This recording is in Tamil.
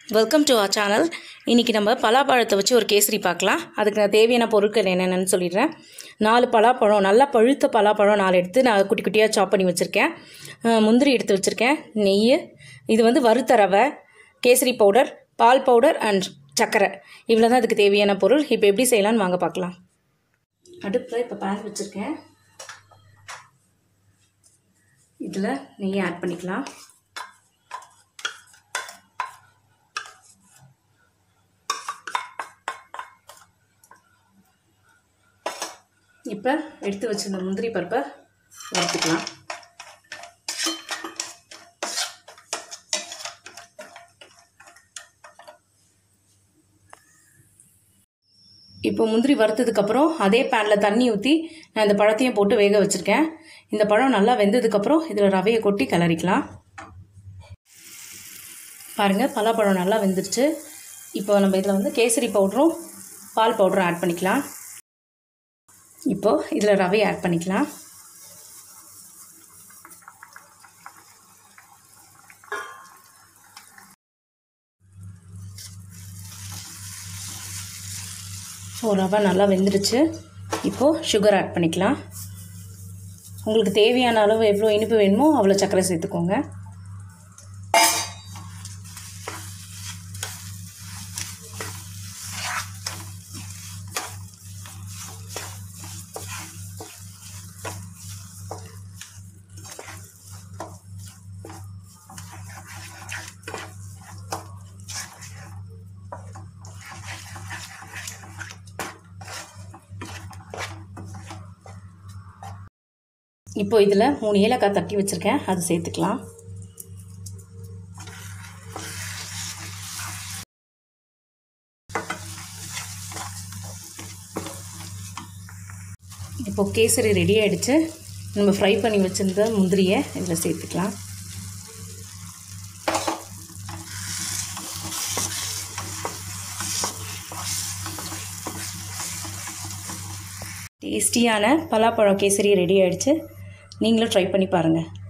வெல்கம் டு our சேனல் இன்றைக்கி நம்ம பலாப்பழத்தை வச்சு ஒரு கேசரி பார்க்கலாம் அதுக்கு நான் தேவையான பொருட்கள் என்னென்னு சொல்லிடுறேன் நாலு பலாப்பழம் நல்லா பழுத்த பலாப்பழம் நாலு எடுத்து நான் குட்டி குட்டியாக சாப் பண்ணி வச்சுருக்கேன் அஹ் முந்திரி எடுத்து வச்சுருக்கேன் நெய் இது வந்து வறுத்த ரவை கேசரி பவுடர் பால் பவுடர் அண்ட் சர்க்கரை இவ்வளோ தான் அதுக்கு தேவையான பொருள் இப்போ எப்படி செய்யலாம்னு வாங்க பார்க்கலாம் அடுப்பில் இப்போ பேன் வச்சுருக்கேன் இதில் நெய்யை ஆட் பண்ணிக்கலாம் இப்போ எடுத்து வச்சிருந்த முந்திரி பருப்பை வறுத்துக்கலாம் இப்போ முந்திரி வறுத்ததுக்கப்புறம் அதே பேனில் தண்ணி ஊற்றி நான் இந்த பழத்தையும் போட்டு வேக வச்சுருக்கேன் இந்த பழம் நல்லா வெந்ததுக்கப்புறம் இதில் ரவையை கொட்டி கிளறிக்கலாம் பாருங்கள் பலாப்பழம் நல்லா வெந்துருச்சு இப்போ நம்ம இதில் வந்து கேசரி பவுடரும் பால் பவுடரும் ஆட் பண்ணிக்கலாம் இப்போது இதில் ரவை ஆட் பண்ணிக்கலாம் ஸோ ரவை நல்லா வெந்துடுச்சு இப்போது சுகர் ஆட் பண்ணிக்கலாம் உங்களுக்கு தேவையான அளவு எவ்வளோ இனிப்பு வேணுமோ அவ்வளோ சர்க்கரை சேர்த்துக்கோங்க இப்போ இதில் மூணு ஏலக்காய் தட்டி வச்சுருக்கேன் அது சேர்த்துக்கலாம் இப்போ கேசரி ரெடி ஆகிடுச்சு நம்ம ஃப்ரை பண்ணி வச்சுருந்த முந்திரியை இதில் சேர்த்துக்கலாம் டேஸ்டியான பலாப்பழம் கேசரி ரெடி ஆகிடுச்சு நீங்களும் ட்ரை பண்ணி பாருங்கள்